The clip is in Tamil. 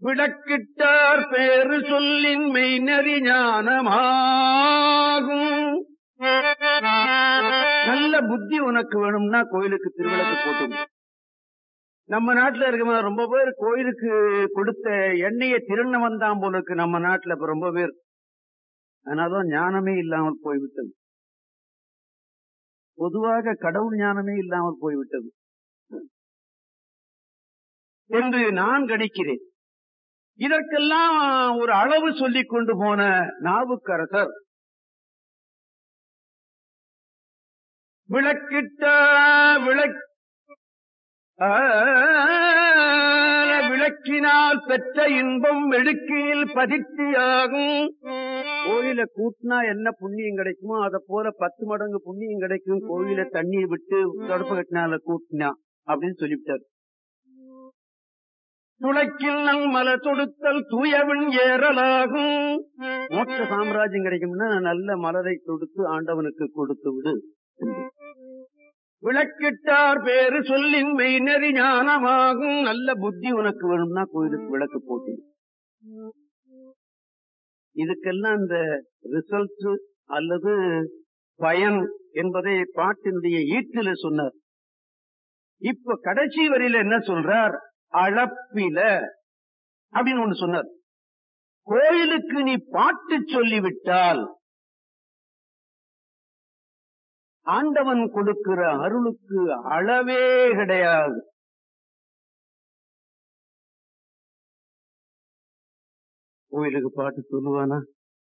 விளக்கிட்டார் பேரு சொல்லின் மெய்நெறி ஞானமாகும் நல்ல புத்தி உனக்கு வேணும்னா கோயிலுக்கு திருவிளக்கு போட்டு நம்ம நாட்டுல இருக்க ரொம்ப பேர் கோயிலுக்கு கொடுத்த எண்ணெயை திருண்ண வந்தான் போல இருக்கு நம்ம நாட்டுல இப்ப ரொம்ப பேர் அதனாலதான் ஞானமே இல்லாமல் போய்விட்டது பொதுவாக கடவுள் ஞானமே இல்லாமல் போய்விட்டது என்று நான் கணிக்கிறேன் இதற்கெல்லாம் ஒரு அளவு சொல்லிக் கொண்டு போன நாவுக்கரசர் விளக்கிட்ட விளக் விளக்கினால் பெற்ற இன்பம் வெடுக்கியில் பதிர்ச்சியாகும் கோயில கூட்டினா என்ன புண்ணியம் கிடைக்குமோ அத போல பத்து மடங்கு புண்ணியம் கிடைக்கும் கோயில தண்ணியை விட்டு தொடப்பு கட்டினால கூட்டினா அப்படின்னு சொல்லிவிட்டார் துளைக்கில் நங் மல தொடுத்தல் தூயவன் ஏறலாகும் மோட்ச சாம்ராஜ்யம் கிடைக்கும்னா நல்ல மலரை தொடுத்து ஆண்டவனுக்கு கொடுத்து விடு விளக்கிட்டார் பேரு சொல்லின் மெய்நெறி ஞானமாகும் நல்ல புத்தி உனக்கு வேணும்னா கோயிலுக்கு விளக்கு போட்டு இதுக்கெல்லாம் இந்த ரிசல்ட் அல்லது பயன் என்பதை பாட்டினுடைய ஈட்டில சொன்னார் இப்ப கடைசி வரியில என்ன சொல்றார் அளப்பில அப்படின்னு ஒண்ணு சொன்னார் கோயிலுக்கு நீ பாட்டு சொல்லிவிட்டால் ஆண்டவன் கொடுக்கிற அருளுக்கு அளவே கிடையாது கோயிலுக்கு பாட்டு சொல்லுவானா